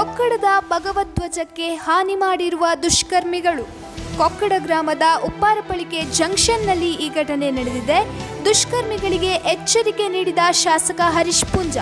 ಕೊಕ್ಕಡದ ಭಗವಧ್ವಜಕ್ಕೆ ಹಾನಿ ಮಾಡಿರುವ ದುಷ್ಕರ್ಮಿಗಳು ಕೊಕ್ಕಡ ಗ್ರಾಮದ ಉಪ್ಪಾರಪಳಿಕೆ ಜಂಕ್ಷನ್ನಲ್ಲಿ ಈ ಘಟನೆ ನಡೆದಿದೆ ದುಷ್ಕರ್ಮಿಗಳಿಗೆ ಎಚ್ಚರಿಕೆ ನೀಡಿದ ಶಾಸಕ ಹರೀಶ್ ಪುಂಜ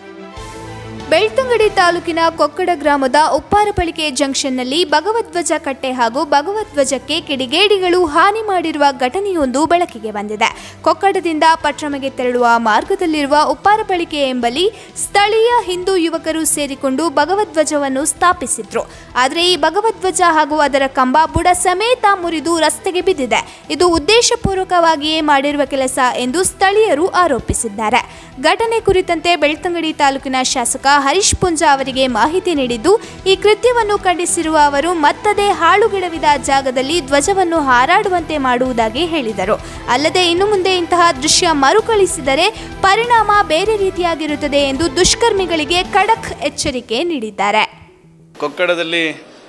ಬೆಳ್ತಂಗಡಿ ತಾಲೂಕಿನ ಕೊಕ್ಕಡ ಗ್ರಾಮದ ಉಪ್ಪಾರಪಳಿಕೆ ಜಂಕ್ಷನ್ನಲ್ಲಿ ಭಗವಧ್ವಜ ಕಟ್ಟೆ ಹಾಗೂ ಭಗವಧ್ವಜಕ್ಕೆ ಕಿಡಿಗೇಡಿಗಳು ಹಾನಿ ಮಾಡಿರುವ ಘಟನೆಯೊಂದು ಬೆಳಕಿಗೆ ಬಂದಿದೆ ಕೊಕ್ಕಡದಿಂದ ಪಟ್ರಮಗೆ ತೆರಳುವ ಮಾರ್ಗದಲ್ಲಿರುವ ಉಪ್ಪಾರಪಳಿಕೆ ಎಂಬಲ್ಲಿ ಸ್ಥಳೀಯ ಹಿಂದೂ ಯುವಕರು ಸೇರಿಕೊಂಡು ಭಗವಧ್ವಜವನ್ನು ಸ್ಥಾಪಿಸಿದ್ರು ಆದರೆ ಈ ಭಗವಧ್ವಜ ಹಾಗೂ ಅದರ ಕಂಬ ಬುಡ ಸಮೇತ ಮುರಿದು ರಸ್ತೆಗೆ ಬಿದ್ದಿದೆ ಇದು ಉದ್ದೇಶಪೂರ್ವಕವಾಗಿಯೇ ಮಾಡಿರುವ ಕೆಲಸ ಎಂದು ಸ್ಥಳೀಯರು ಆರೋಪಿಸಿದ್ದಾರೆ ಘಟನೆ ಕುರಿತಂತೆ ಬೆಳ್ತಂಗಡಿ ತಾಲೂಕಿನ ಶಾಸಕ ಹರೀಶ್ ಪುಂಜ ಅವರಿಗೆ ಮಾಹಿತಿ ನೀಡಿದ್ದು ಈ ಕೃತ್ಯವನ್ನು ಖಂಡಿಸಿರುವ ಅವರು ಮತ್ತದೇ ಹಾಳುಗಿಡವಿದ ಜಾಗದಲ್ಲಿ ಧ್ವಜವನ್ನು ಹಾರಾಡುವಂತೆ ಮಾಡುವುದಾಗಿ ಹೇಳಿದರು ಅಲ್ಲದೆ ಇನ್ನು ಮುಂದೆ ಇಂತಹ ದೃಶ್ಯ ಮರುಕಳಿಸಿದರೆ ಪರಿಣಾಮ ಬೇರೆ ರೀತಿಯಾಗಿರುತ್ತದೆ ಎಂದು ದುಷ್ಕರ್ಮಿಗಳಿಗೆ ಖಡಕ್ ಎಚ್ಚರಿಕೆ ನೀಡಿದ್ದಾರೆ ಕೊಕ್ಕಡದಲ್ಲಿ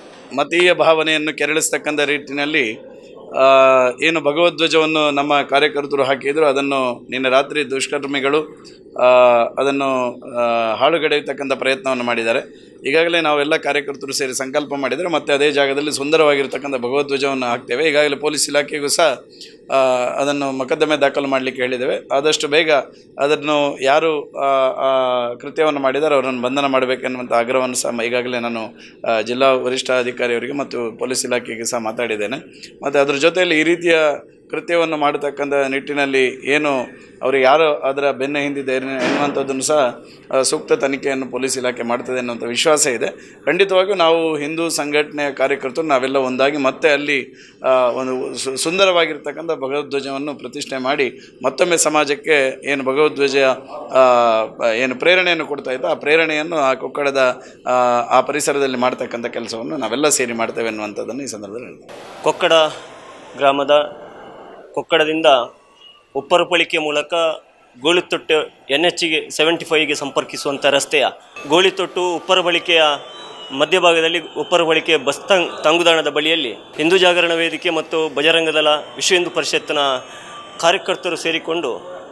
ಮತೀಯ ಭಾವನೆಯನ್ನು ಕೆರಳಿಸ್ತಕ್ಕಂಥ ರೀತಿಯಲ್ಲಿ ಆ, ಏನು ಭಗವಧ್ವಜವನ್ನು ನಮ್ಮ ಕಾರ್ಯಕರ್ತರು ಹಾಕಿದ್ರು ಅದನ್ನು ನಿನ್ನೆ ರಾತ್ರಿ ದುಷ್ಕರ್ಮಿಗಳು ಆ, ಅದನ್ನು ಆ, ಹಾಳುಗೆಡೆಯತಕ್ಕಂಥ ಪ್ರಯತ್ನವನ್ನು ಮಾಡಿದ್ದಾರೆ ಈಗಾಗಲೇ ನಾವೆಲ್ಲ ಕಾರ್ಯಕರ್ತರು ಸೇರಿ ಸಂಕಲ್ಪ ಮಾಡಿದರೆ ಮತ್ತೆ ಅದೇ ಜಾಗದಲ್ಲಿ ಸುಂದರವಾಗಿರ್ತಕ್ಕಂಥ ಭಗವಧ್ವಜವನ್ನು ಹಾಕ್ತೇವೆ ಈಗಾಗಲೇ ಪೊಲೀಸ್ ಇಲಾಖೆಗೂ ಸಹ ಆ, ಅದನ್ನು ಮೊಕದ್ದಮೆ ದಾಖಲು ಮಾಡಲಿಕ್ಕೆ ಹೇಳಿದ್ದೇವೆ ಆದಷ್ಟು ಬೇಗ ಅದನ್ನು ಯಾರು ಆ, ಆ ಕೃತ್ಯವನ್ನು ಮಾಡಿದ್ದಾರೆ ಅವರನ್ನು ಬಂಧನ ಮಾಡಬೇಕೆನ್ನುವಂಥ ಆಗ್ರಹವನ್ನು ಸಹ ಈಗಾಗಲೇ ನಾನು ಆ, ಜಿಲ್ಲಾ ವರಿಷ್ಠಾಧಿಕಾರಿಯವರಿಗೆ ಮತ್ತು ಪೊಲೀಸ್ ಇಲಾಖೆಗೆ ಸಹ ಮಾತಾಡಿದ್ದೇನೆ ಮತ್ತು ಅದರ ಜೊತೆಯಲ್ಲಿ ಈ ರೀತಿಯ ಕೃತ್ಯವನ್ನು ಮಾಡತಕ್ಕಂಥ ನಿಟ್ಟಿನಲ್ಲಿ ಏನು ಅವರು ಯಾರು ಅದರ ಬೆನ್ನ ಹಿಂದಿದೆ ಎನ್ನ- ಎನ್ನುವಂಥದ್ದನ್ನು ಸಹ ಆ, ಸೂಕ್ತ ತನಿಖೆಯನ್ನು ಪೊಲೀಸ್ ಇಲಾಖೆ ಮಾಡ್ತದೆ ಅನ್ನುವಂಥ ವಿಶ್ವಾಸ ಇದೆ ಖಂಡಿತವಾಗಿಯೂ ನಾವು ಹಿಂದೂ ಸಂಘಟನೆಯ ಕಾರ್ಯಕರ್ತರು ನಾವೆಲ್ಲ ಒಂದಾಗಿ ಮತ್ತೆ ಅಲ್ಲಿ ಆ, ಒಂದು ಸು- ಸುಂದರವಾಗಿರ್ತಕ್ಕಂಥ ಭಗವಧ್ವಜವನ್ನು ಪ್ರತಿಷ್ಠೆ ಮಾಡಿ ಮತ್ತೊಮ್ಮೆ ಸಮಾಜಕ್ಕೆ ಏನು ಭಗವಧ್ವಜ ಆ, ಏನು ಪ್ರೇರಣೆಯನ್ನು ಕೊಡ್ತಾ ಇತ್ತು ಆ ಪ್ರೇರಣೆಯನ್ನು ಆ ಕೊಕ್ಕಡದ ಆ, ಆ ಪರಿಸರದಲ್ಲಿ ಮಾಡ್ತಕ್ಕಂಥ ಕೆಲಸವನ್ನು ನಾವೆಲ್ಲ ಸೇರಿ ಮಾಡ್ತೇವೆ ಅನ್ನುವಂಥದ್ದನ್ನು ಈ ಸಂದರ್ಭದಲ್ಲಿ ಹೇಳ್ತೀನಿ ಕೊಕ್ಕಡ ಗ್ರಾಮದ ಕೊಕ್ಕಡದಿಂದ ಉಪ್ಪರಪಳಿಕೆ ಮೂಲಕ ಗೋಳಿತೊಟ್ಟು ಎನ್ ಎಚ್ಗೆ ಸೆವೆಂಟಿ ಫೈವ್ಗೆ ಸಂಪರ್ಕಿಸುವಂಥ ರಸ್ತೆಯ ಗೋಳಿತೊಟ್ಟು ಉಪ್ಪರಬಳಿಕೆಯ ಮಧ್ಯಭಾಗದಲ್ಲಿ ಉಪ್ಪರಬಳಿಕೆ ಬಸ್ ತಂಗ್ ತಂಗುದಾಣದ ಬಳಿಯಲ್ಲಿ ಹಿಂದೂ ಜಾಗರಣ ವೇದಿಕೆ ಮತ್ತು ಬಜರಂಗದಳ ವಿಶ್ವ ಹಿಂದೂ ಪರಿಷತ್ತಿನ ಕಾರ್ಯಕರ್ತರು ಸೇರಿಕೊಂಡು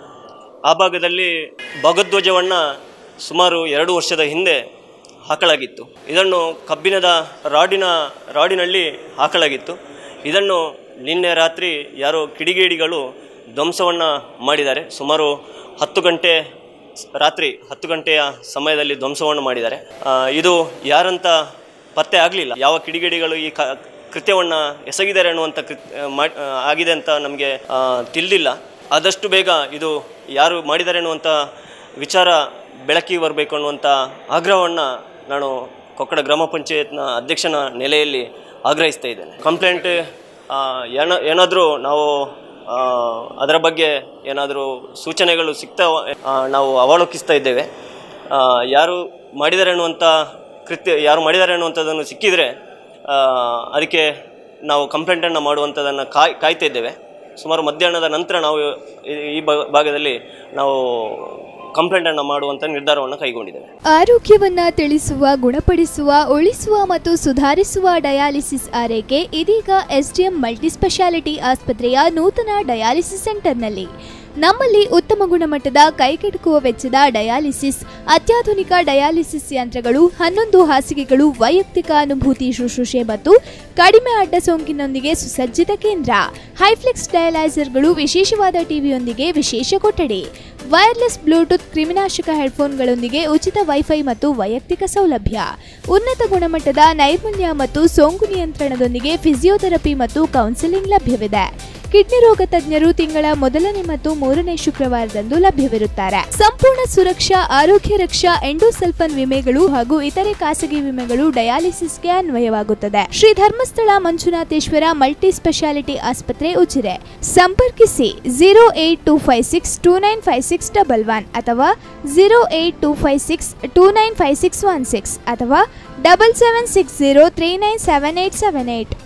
ಆ ಭಾಗದಲ್ಲಿ ಭಗಧ್ವಜವನ್ನು ಸುಮಾರು ಎರಡು ವರ್ಷದ ಹಿಂದೆ ಹಾಕಲಾಗಿತ್ತು ಇದನ್ನು ಕಬ್ಬಿಣದ ರಾಡಿನ ರಾಡಿನಲ್ಲಿ ಹಾಕಲಾಗಿತ್ತು ಇದನ್ನು ನಿನ್ನೆ ರಾತ್ರಿ ಯಾರೋ ಕಿಡಿಗೇಡಿಗಳು ಧ್ವಂಸವನ್ನು ಮಾಡಿದ್ದಾರೆ ಸುಮಾರು ಹತ್ತು ಗಂಟೆ ಸ್- ರಾತ್ರಿ ಹತ್ತು ಗಂಟೆಯ ಸಮಯದಲ್ಲಿ ಧ್ವಂಸವನ್ನು ಮಾಡಿದ್ದಾರೆ ಆ, ಇದು ಯಾರಂತ ಪತ್ತೆ ಆಗಲಿಲ್ಲ ಯಾವ ಕಿಡಿಗೇಡಿಗಳು ಈ ಕ ಕೃತ್ಯವನ್ನು ಎಸಗಿದ್ದಾರೆ ಅನ್ನುವಂಥ ಕೃತ್ ಮಾ ಆ, ಆಗಿದೆ ಅಂತ ನಮಗೆ ತಿಳಿದಿಲ್ಲ ಆದಷ್ಟು ಬೇಗ ಇದು ಯಾರು ಮಾಡಿದ್ದಾರೆ ಅನ್ನುವಂಥ ವಿಚಾರ ಬೆಳಕಿಗೆ ಬರಬೇಕು ಅನ್ನುವಂಥ ಆಗ್ರಹವನ್ನು ನಾನು ಕೊಕ್ಕಡ ಗ್ರಾಮ ಪಂಚಾಯತ್ನ ಅಧ್ಯಕ್ಷನ ನೆಲೆಯಲ್ಲಿ ಆಗ್ರಹಿಸ್ತಾ ಇದ್ದೇನೆ ಕಂಪ್ಲೇಂಟ್ ಏನೋ ಏನಾದರೂ ನಾವು ಆ, ಅದರ ಬಗ್ಗೆ ಏನಾದರೂ ಸೂಚನೆಗಳು ಸಿಗ್ತಾ ಆ, ನಾವು ಅವಲೋಕಿಸ್ತಾ ಇದ್ದೇವೆ ಆ, ಯಾರು ಮಾಡಿದ್ದಾರೆ ಅನ್ನುವಂಥ ಕೃತ್ಯ ಯಾರು ಮಾಡಿದ್ದಾರೆ ಅನ್ನುವಂಥದ್ದನ್ನು ಸಿಕ್ಕಿದರೆ ಆ, ಅದಕ್ಕೆ ನಾವು ಕಂಪ್ಲೇಂಟನ್ನು ಮಾಡುವಂಥದ್ದನ್ನು ಕಾಯ್ ಕಾಯ್ತಾ ಇದ್ದೇವೆ ಸುಮಾರು ಮಧ್ಯಾಹ್ನದ ನಂತರ ನಾವು ಈ- ಈ ಭಾ- ಭಾಗದಲ್ಲಿ ನಾವು ಕಂಪ್ಲೇಂಟನ್ನು ಮಾಡುವಂಥ ನಿರ್ಧಾರವನ್ನು ಕೈಗೊಂಡಿದ್ದೇವೆ ಆರೋಗ್ಯವನ್ನ ತಿಳಿಸುವ ಗುಣಪಡಿಸುವ ಉಳಿಸುವ ಮತ್ತು ಸುಧಾರಿಸುವ ಡಯಾಲಿಸಿಸ್ ಆರೈಕೆ ಇದೀಗ ಎಸ್ಡಿಎಂ ಮಲ್ಟಿಸ್ಪೆಷಾಲಿಟಿ ಆಸ್ಪತ್ರೆಯ ನೂತನ ಡಯಾಲಿಸಿಸ್ ಸೆಂಟರ್ನಲ್ಲಿ ನಮ್ಮಲ್ಲಿ ಉತ್ತಮ ಗುಣಮಟ್ಟದ ಕೈಗೆಟುಕುವ ವೆಚ್ಚದ ಡಯಾಲಿಸಿಸ್ ಅತ್ಯಾಧುನಿಕ ಡಯಾಲಿಸಿಸ್ ಯಂತ್ರಗಳು ಹನ್ನೊಂದು ಹಾಸಿಗೆಗಳು ವೈಯಕ್ತಿಕ ಅನುಭೂತಿ ಶುಶ್ರೂಷೆ ಮತ್ತು ಕಡಿಮೆ ಅಡ್ಡ ಸೋಂಕಿನೊಂದಿಗೆ ಸುಸಜ್ಜಿತ ಕೇಂದ್ರ ಹೈಫ್ಲೆಕ್ಸ್ ಡಯಲೈಸರ್ಗಳು ವಿಶೇಷವಾದ ಟಿವಿಯೊಂದಿಗೆ ವಿಶೇಷ ಕೊಠಡಿ ವೈರ್ಲೆಸ್ ಬ್ಲೂಟೂತ್ ಕ್ರಿಮಿನಾಶಕ ಹೆಡ್ಫೋನ್ಗಳೊಂದಿಗೆ ಉಚಿತ ವೈಫೈ ಮತ್ತು ವೈಯಕ್ತಿಕ ಸೌಲಭ್ಯ ಉನ್ನತ ಗುಣಮಟ್ಟದ ನೈರ್ಮಲ್ಯ ಮತ್ತು ಸೋಂಕು ನಿಯಂತ್ರಣದೊಂದಿಗೆ ಫಿಸಿಯೋಥೆರಪಿ ಮತ್ತು ಕೌನ್ಸೆಲಿಂಗ್ ಲಭ್ಯವಿದೆ ಕಿಡ್ನಿ ರೋಗ ತಜ್ಞರು ತಿಂಗಳ ಮೊದಲನೇ ಮತ್ತು ಮೂರನೇ ಶುಕ್ರವಾರದಂದು ಲಭ್ಯವಿರುತ್ತಾರೆ ಸಂಪೂರ್ಣ ಸುರಕ್ಷಾ ಆರೋಗ್ಯ ರಕ್ಷಾ ಎಂಡೋಸಲ್ಫನ್ ವಿಮೆಗಳು ಹಾಗೂ ಇತರೆ ಖಾಸಗಿ ವಿಮೆಗಳು ಡಯಾಲಿಸಿಸ್ಗೆ ಅನ್ವಯವಾಗುತ್ತದೆ ಶ್ರೀ ಧರ್ಮಸ್ಥಳ ಮಂಜುನಾಥೇಶ್ವರ ಮಲ್ಟಿ ಸ್ಪೆಷಾಲಿಟಿ ಆಸ್ಪತ್ರೆ ಉಜಿರೆ ಸಂಪರ್ಕಿಸಿ zero eight two five six two nine five six double one ಅಥವಾ zero eight two five six two nine five six one six ಅಥವಾ double seven six zero three nine seven eight seven eight